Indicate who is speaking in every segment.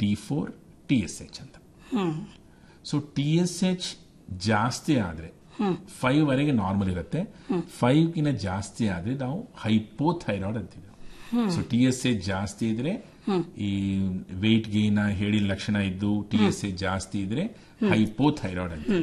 Speaker 1: T four T S H ಅಂತ so T S H ಜಾಸ್ತಿ ಆದ್ರೆ ಫೈವ್ ವರೆಗೆ ನಾರ್ಮಲ್ ಇರುತ್ತೆ ಫೈವ್ ಗಿನ ಜಾಸ್ತಿ ಆದ್ರೆ ನಾವು ಹೈಪೋಥೈರಾಯ್ಡ್ ಅಂತೀವಿ ಸೊ ಟಿ ಎಸ್ ಎಚ್ ಜಾಸ್ತಿ ಇದ್ರೆ ಈ ವೆಯ್ಟ್ ಗೇನ್ ಹೇಳಿದ ಲಕ್ಷಣ ಇದ್ದು ಟಿ ಎಸ್ ಎಚ್ ಜಾಸ್ತಿ ಇದ್ರೆ ಹೈಪೋಥೈರಾಯ್ಡ್ ಅಂತ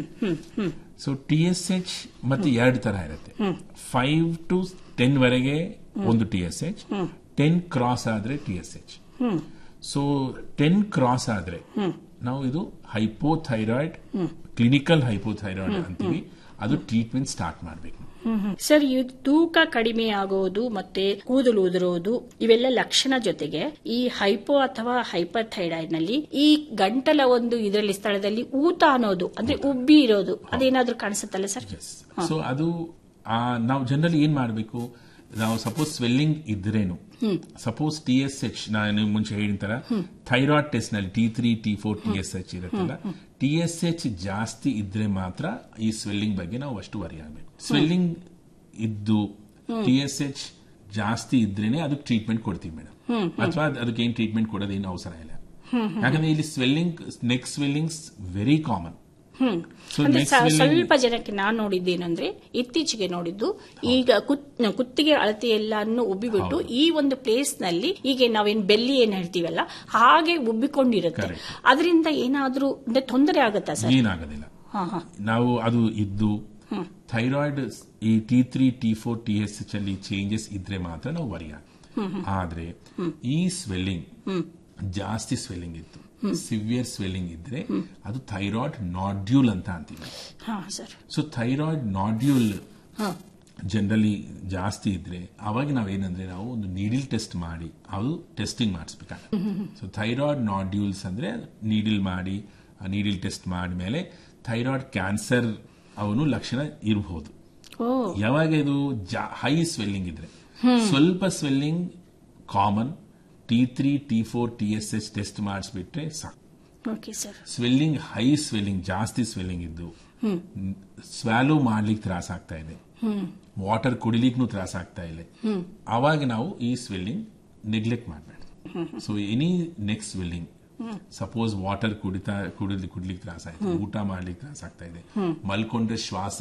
Speaker 1: ಸೊ ಟಿ ಎಸ್ ಎಚ್ ಮತ್ತೆ ಎರಡು ತರ ಇರುತ್ತೆ ಫೈವ್ ಟು ಟೆನ್ ವರೆಗೆ ಒಂದು T S H ten cross ಆದ್ರೆ T S H so ten cross ಆದ್ರೆ ನಾವು ಇದು ಹೈಪೋಥೈರಾಯ್ಡ್ ಕ್ಲಿನಿಕಲ್ ಹೈಪೋಥೈರಾಯ್ಡ್ ಅಂತೀವಿ ಅದು ಟ್ರೀಟ್ಮೆಂಟ್ ಸ್ಟಾರ್ಟ್ ಮಾಡಬೇಕು
Speaker 2: ಸರ್ ಈ ತೂಕ ಕಡಿಮೆ ಆಗೋದು ಮತ್ತೆ ಕೂದಲು ಉದುರೋದು ಇವೆಲ್ಲ ಲಕ್ಷಣ ಜೊತೆಗೆ ಈ ಹೈಪೋ ಅಥವಾ ಹೈಪರ್ ಥೈರಾಯ್ಡ್ ನಲ್ಲಿ ಈ ಗಂಟಲ ಒಂದು ಇದರಲ್ಲಿ ಸ್ಥಳದಲ್ಲಿ ಊತ ಅನ್ನೋದು ಅಂದ್ರೆ ಉಬ್ಬಿ ಇರೋದು ಅದೇನಾದ್ರೂ ಕಾಣಿಸುತ್ತಲ್ಲ ಸರ್
Speaker 1: ಸೊ ಅದು ಆ, ನಾವು ಜನರಲಿ ಏನ್ ಮಾಡಬೇಕು ನಾವು ಸಪೋಸ್ ಸ್ವೆಲ್ಲಿಂಗ್ ಇದ್ರೇನು ಸಪೋಸ್ ಟಿ ಎಸ್ ಎಚ್ ನಾನು ಮುಂಚೆ ಹೇಳಿದ ತರ ಥೈರಾಯ್ಡ್ ಟೆಸ್ಟ್ ನಲ್ಲಿ T three T four T S H ಇರುತ್ತಲ್ಲ ಟಿ ಎಸ್ ಎಚ್ ಜಾಸ್ತಿ ಇದ್ರೆ ಮಾತ್ರ ಈ ಸ್ವೆಲ್ಲಿಂಗ್ ಬಗ್ಗೆ ನಾವು ಅಷ್ಟು ವರಿ ಆಗಬೇಕು ಸ್ವೆಲ್ಲಿಂಗ್ ಇದ್ದು ಟಿ ಎಸ್ ಎಚ್ ಜಾಸ್ತಿ ಇದ್ರೇನೆ ಅದಕ್ಕೆ ಟ್ರೀಟ್ಮೆಂಟ್ ಕೊಡ್ತೀವಿ ಮೇಡಮ್ ಅಥವಾ ಅದಕ್ಕೆ ಏನ್ ಟ್ರೀಟ್ಮೆಂಟ್ ಕೊಡೋದೇನು ಅವಸರ ಇಲ್ಲ ಯಾಕಂದ್ರೆ ಇಲ್ಲಿ swelling neck swellings very common so
Speaker 2: ಅಂದ್ರೆ
Speaker 1: ನೆಕ್
Speaker 2: ಸ-
Speaker 1: ಸ್ವೆಲ್ಲಿಂಗ್
Speaker 2: ಸ್ವಲ್ಪ ಜನಕ್ಕೆ ನಾನು ನೋಡಿದ್ದೇನೆಂದ್ರೆ ಇತ್ತೀಚೆಗೆ ನೋಡಿದ್ದು ಈಗ ಕುತ್- ಕುತ್ತಿಗೆ ಅಳತೆ ಎಲ್ಲಾನು ಉಬ್ಬಿಬಿಟ್ಟು ಈ ಒಂದು ಪ್ಲೇಸ್ ನಲ್ಲಿ ಈಗ ನಾವೇನ್ ಬೆಲ್ಲಿ ಏನ್ ಹೇಳ್ತೀವಲ್ಲ ಹಾಗೆ ಉಬ್ಬಿಕೊಂಡಿರುತ್ತೆ
Speaker 1: Correct.
Speaker 2: ಅದರಿಂದ ಏನಾದ್ರೂ ಅಂದ್ರೆ ತೊಂದರೆ ಆಗುತ್ತಾ ಸರ್
Speaker 1: ಏನಾಗೋದಿಲ್ಲ
Speaker 2: ಹಾ ಹಾ
Speaker 1: ನಾವು ಅದು ಇದ್ದು ಥೈರಾಯ್ಡ್ ಈ T three T four T S H ಅಲ್ಲಿ ಚೇಂಜಸ್ ಇದ್ರೆ ಮಾತ್ರ ನಾವು ವರಿ ಆದ್ರೆ ಈ ಸ್ವೆಲ್ಲಿಂಗ್ ಜಾಸ್ತಿ ಸ್ವೆಲ್ಲಿಂಗ್ ಇತ್ತು ಸಿವಿಯರ್ ಸ್ವೆಲ್ಲಿಂಗ್ ಇದ್ರೆ ಅದು ಥೈರಾಯ್ಡ್ ನಾಡ್ಯೂಲ್ ಅಂತ ಅಂತೀವಿ
Speaker 2: ಹಾ ಸರ್
Speaker 1: ಸೊ ಥೈರಾಯ್ಡ್ ನಾಡ್ಯೂಲ್
Speaker 2: ಹಾ
Speaker 1: ಜನರಲಿ ಜಾಸ್ತಿ ಇದ್ರೆ ಅವಾಗ ನಾವೇನಂದ್ರೆ ನಾವು ಒಂದು ನೀಡಿಲ್ ಟೆಸ್ಟ್ ಮಾಡಿ ಅದು ಟೆಸ್ಟಿಂಗ್ ಮಾಡಿಸ್ಬೇಕಾಗುತ್ತೆ ಸೊ ಥೈರಾಯ್ಡ್ ನಾಡ್ಯೂಲ್ಸ್ ಅಂದ್ರೆ ನೀಡಿಲ್ ಮಾಡಿ ನೀಡಿಲ್ ಟೆಸ್ಟ್ ಮಾಡಿದ್ಮೇಲೆ ಥೈರಾಯ್ಡ್ ಕ್ಯಾನ್ಸರ್ ಅವನು ಲಕ್ಷಣ ಇರಬಹುದು
Speaker 2: ಓ
Speaker 1: ಯಾವಾಗ ಇದು ಹೈ ಸ್ವೆಲ್ಲಿಂಗ್ ಇದ್ರೆ ಸ್ವಲ್ಪ swelling common T three T four T S H test ಮಾಡಿಸ್ಬಿಟ್ರೆ ಸಾಕು
Speaker 2: okay sir
Speaker 1: swelling high swelling ಜಾಸ್ತಿ ಸ್ವೆಲ್ಲಿಂಗ್ ಇದ್ದು ಸ್ವ್ಯಾಲೋ ಮಾಡ್ಲಿಕ್ಕೆ ತ್ರಾಸ ಆಗ್ತಾ ಇದೆ ವಾಟರ್ ಕುಡಿಲಿಕ್ಕೂ ತ್ರಾಸ ಆಗ್ತಾ ಇಲ್ಲ ಅವಾಗ ನಾವು ಈ ಸ್ವೆಲ್ಲಿಂಗ್ ನೆಗ್ಲೆಕ್ಟ್ ಮಾಡಬೇಡ so any next swelling suppose water ಕುಡಿತಾ ಕುಡಿಲಿ ಕುಡ್ಲಿಕ್ಕೆ ತ್ರಾಸ ಆಯ್ತು ಊಟ ಮಾಡ್ಲಿಕ್ಕೆ ತ್ರಾಸ ಆಗ್ತಾ ಇದೆ ಮಲ್ಕೊಂಡ್ರೆ ಶ್ವಾಸ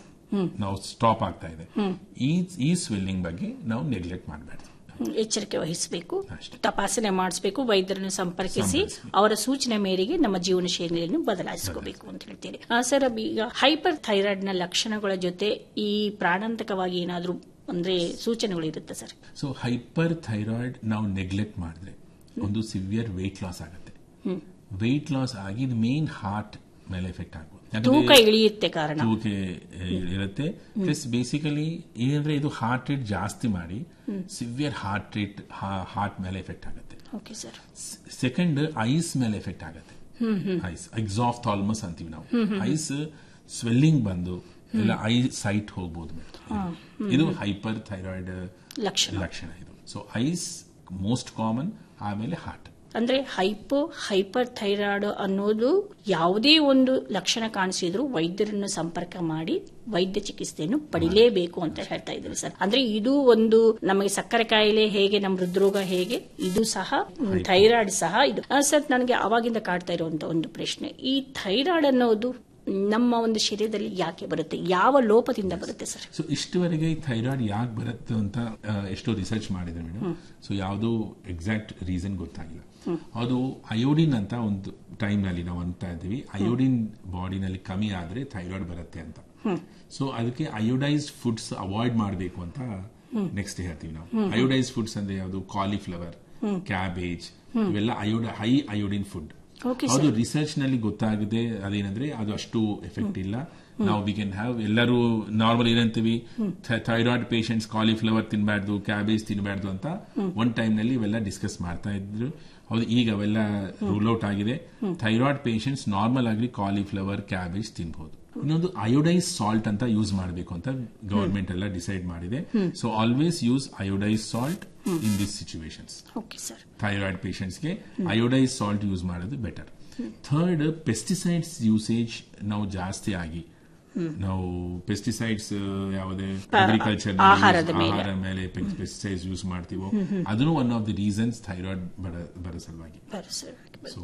Speaker 1: ನಾವು ಸ್ಟಾಪ್ ಆಗ್ತಾ ಇದೆ ಈ ಈ ಸ್ವೆಲ್ಲಿಂಗ್ ಬಗ್ಗೆ ನಾವು ನೆಗ್ಲೆಕ್ಟ್ ಮಾಡಬೇಡ
Speaker 2: ಎಚ್ಚರಿಕೆ ವಹಿಸಬೇಕು
Speaker 1: ಅಷ್ಟೇ.
Speaker 2: ತಪಾಸಣೆ ಮಾಡಿಸಬೇಕು ವೈದ್ಯರನ್ನು ಸಂಪರ್ಕಿಸಿ ಅವರ ಸೂಚನೆ ಮೇರೆಗೆ ನಮ್ಮ ಜೀವನ ಶೈಲಿಯನ್ನು ಬದಲಾಯಿಸಿಕೋಬೇಕು ಅಂತ ಹೇಳ್ತೀರಿ ಆ, ಸರ್ ಅಬ್ ಈಗ ಹೈಪರ್ ಥೈರಾಯ್ಡ್ ನ ಲಕ್ಷಣಗಳ ಜೊತೆ ಈ ಪ್ರಾಣಾಂತಕವಾಗಿ ಏನಾದ್ರೂ ಅಂದ್ರೆ ಸೂಚನೆಗಳು ಇರುತ್ತೆ ಸರ್
Speaker 1: ಸೊ ಹೈಪರ್ ಥೈರಾಯ್ಡ್ ನಾವು ನೆಗ್ಲೆಕ್ಟ್ ಮಾಡಿದ್ರೆ ಒಂದು ಸಿವಿಯರ್ ವೆಯ್ಟ್ ಲಾಸ್ ಆಗುತ್ತೆ ವೆಯ್ಟ್ ಲಾಸ್ ಆಗಿ ಮೇನ್ ಹಾರ್ಟ್ ಮೇಲೆ ಎಫೆಕ್ಟ್ ಆಗ್ಬೋದು
Speaker 2: ತೂಕ
Speaker 1: ಯಾಕಂದ್ರೆ
Speaker 2: ಇಳಿಯುತ್ತೆ ಕಾರಣ
Speaker 1: ತೂಕ ಇರುತ್ತೆ ಪ್ಲಸ್ ಬೇಸಿಕಲಿ ಏನಂದ್ರೆ ಇದು ಹಾರ್ಟ್ ರೇಟ್ ಜಾಸ್ತಿ ಮಾಡಿ ಸಿವಿಯರ್ ಹಾರ್ಟ್ ರೇಟ್ ಹಾರ್ಟ್ ಮೇಲೆ ಎಫೆಕ್ಟ್ ಆಗುತ್ತೆ
Speaker 2: ಓಕೆ ಸರ್
Speaker 1: ಸೆಕೆಂಡ್ ಐಸ್ ಮೇಲೆ ಎಫೆಕ್ಟ್ ಆಗುತ್ತೆ ಐಸ್ ಎಕ್ಸಾಫ್ಥಾಲ್ಮಸ್ ಅಂತೀವಿ ನಾವು ಐಸ್ ಸ್ವೆಲ್ಲಿಂಗ್ ಬಂದು ಇಲ್ಲ ಐ ಸೈಟ್ ಹೋಗ್ಬೋದು madam. ಇದು ಹೈಪರ್ ಥೈರಾಯ್ಡ್
Speaker 2: ಲಕ್ಷಣ
Speaker 1: ಲಕ್ಷಣ ಇದು ಸೊ ಐಸ್ ಮೋಸ್ಟ್ ಕಾಮನ್ ಆಮೇಲೆ ಹಾರ್ಟ್
Speaker 2: ಅಂದ್ರೆ ಹೈಪೋ ಹೈಪರ್ ಥೈರಾಯ್ಡ್ ಅನ್ನೋದು ಯಾವುದೇ ಒಂದು ಲಕ್ಷಣ ಕಾಣಿಸಿದ್ರು ವೈದ್ಯರನ್ನು ಸಂಪರ್ಕ ಮಾಡಿ ವೈದ್ಯ ಚಿಕಿತ್ಸೆಯನ್ನು ಪಡಿಲೇಬೇಕು ಅಂತ ಹೇಳ್ತಾ ಇದ್ದಾರೆ ಸರ್ ಅಂದ್ರೆ ಇದು ಒಂದು ನಮಗೆ ಸಕ್ಕರೆ ಕಾಯಿಲೆ ಹೇಗೆ ನಮ್ಮ ಹೃದ್ರೋಗ ಹೇಗೆ ಇದು ಸಹ ಮ್, ಥೈರಾಯ್ಡ್ ಸಹ ಇದು ಆ, ಸರ್ ನನಗೆ ಅವಾಗಿಂದ ಕಾಡ್ತಾ ಇರುವಂತ ಒಂದು ಪ್ರಶ್ನೆ ಈ ಥೈರಾಯ್ಡ್ ಅನ್ನೋದು ನಮ್ಮ ಒಂದು ಶರೀರದಲ್ಲಿ ಯಾಕೆ ಬರುತ್ತೆ ಯಾವ ಲೋಪದಿಂದ ಬರುತ್ತೆ ಸರ್
Speaker 1: ಸೊ ಇಷ್ಟುವರೆಗೆ ಈ ಥೈರಾಯ್ಡ್ ಯಾಕೆ ಬರುತ್ತೆ ಅಂತ ಆ, ಎಷ್ಟೋ ರಿಸರ್ಚ್ ಮಾಡಿದೆ ಮೇಡಮ್ ಸೊ ಯಾವುದೋ ಎಕ್ಸಾಕ್ಟ್ ರೀಸನ್ ಗೊತ್ತಾಗಿಲ್ಲ ಅದು ಅಯೋಡಿನ್ ಅಂತ ಒಂದು ಟೈಮ್ ನಲ್ಲಿ ನಾವು ಅಂತ ಇದ್ದೀವಿ ಅಯೋಡಿನ್ ಬಾಡಿನಲ್ಲಿ ಕಮ್ಮಿ ಆದ್ರೆ ಥೈರಾಯ್ಡ್ ಬರುತ್ತೆ ಅಂತ ಸೊ ಅದಕ್ಕೆ ಅಯೋಡೈಸ್ಡ್ ಫುಡ್ಸ್ ಅವಾಯ್ಡ್ ಮಾಡಬೇಕು ಅಂತ ನೆಕ್ಸ್ಟ್ ಹೇಳ್ತೀವಿ ನಾವು ಅಯೋಡೈಸ್ಡ್ ಫುಡ್ಸ್ ಅಂದ್ರೆ ಯಾವುದು ಕಾಲಿಫ್ಲವರ್ ಕ್ಯಾಬೇಜ್ ಇವೆಲ್ಲ ಅಯೋಡ ಹೈ ಅಯೋಡಿನ್ ಫುಡ್
Speaker 2: ಓಕೆ
Speaker 1: ಅದು ರಿಸರ್ಚ್ ನಲ್ಲಿ ಗೊತ್ತಾಗಿದೆ ಅದೇನಂದ್ರೆ ಅದು ಅಷ್ಟು ಎಫೆಕ್ಟ್ ಇಲ್ಲ ನಾವು ವಿ ಕ್ಯಾನ್ ಹ್ಯಾವ್ ಎಲ್ಲರೂ ನಾರ್ಮಲ್ ಏನಂತೀವಿ ಥೈರಾಯ್ಡ್ ಪೇಷಂಟ್ಸ್ ಕಾಲಿಫ್ಲವರ್ ತಿನ್ಬಾರ್ದು ಕ್ಯಾಬೇಜ್ ತಿನ್ಬಾರ್ದು ಅಂತ ಒಂದ್ ಟೈಮ್ ನಲ್ಲಿ ಇವೆಲ್ಲ ಡಿಸ್ಕಸ್ ಮಾಡ್ತಾ ಇದ್ರು ಹೌದು ಈಗ ಅವೆಲ್ಲ ರೂಲ್ ಔಟ್ ಆಗಿದೆ ಥೈರಾಯ್ಡ್ ಪೇಷಂಟ್ಸ್ ನಾರ್ಮಲ್ ಆಗಿ ಕಾಲಿಫ್ಲವರ್ ಕ್ಯಾಬೇಜ್ ತಿನ್ಬಹುದು ಇನ್ನೊಂದು ಅಯೋಡೈಸ್ ಸಾಲ್ಟ್ ಅಂತ ಯೂಸ್ ಮಾಡಬೇಕು ಅಂತ ಗವರ್ಮೆಂಟ್ ಎಲ್ಲ ಡಿಸೈಡ್ ಮಾಡಿದೆ so always use iodised salt in this situations
Speaker 2: okay sir
Speaker 1: thyroid ಪೇಷಂಟ್ಸ್ಗೆ ಅಯೋಡೈಸ್ ಸಾಲ್ಟ್ ಯೂಸ್ ಮಾಡೋದು ಬೆಟರ್ ಥರ್ಡ್ ಪೆಸ್ಟಿಸೈಡ್ಸ್ ಯೂಸೇಜ್ ನಾವು ಜಾಸ್ತಿ ಆಗಿ ನಾವು ಪೆಸ್ಟಿಸೈಡ್ಸ್ ಯಾವುದೇ ಅಗ್ರಿಕಲ್ಚರ್
Speaker 2: ಆಹಾರದ ಮೇಲೆ.
Speaker 1: ಆಹಾರ ಮೇಲೆ ಪೆಸ್ಟಿಸೈಡ್ಸ್ ಯೂಸ್ ಮಾಡ್ತೀವೋ ಅದನ್ನು one of the reasons thyroid ಬರೋ ಸಲುವಾಗಿ
Speaker 2: ಬರ ಸರ್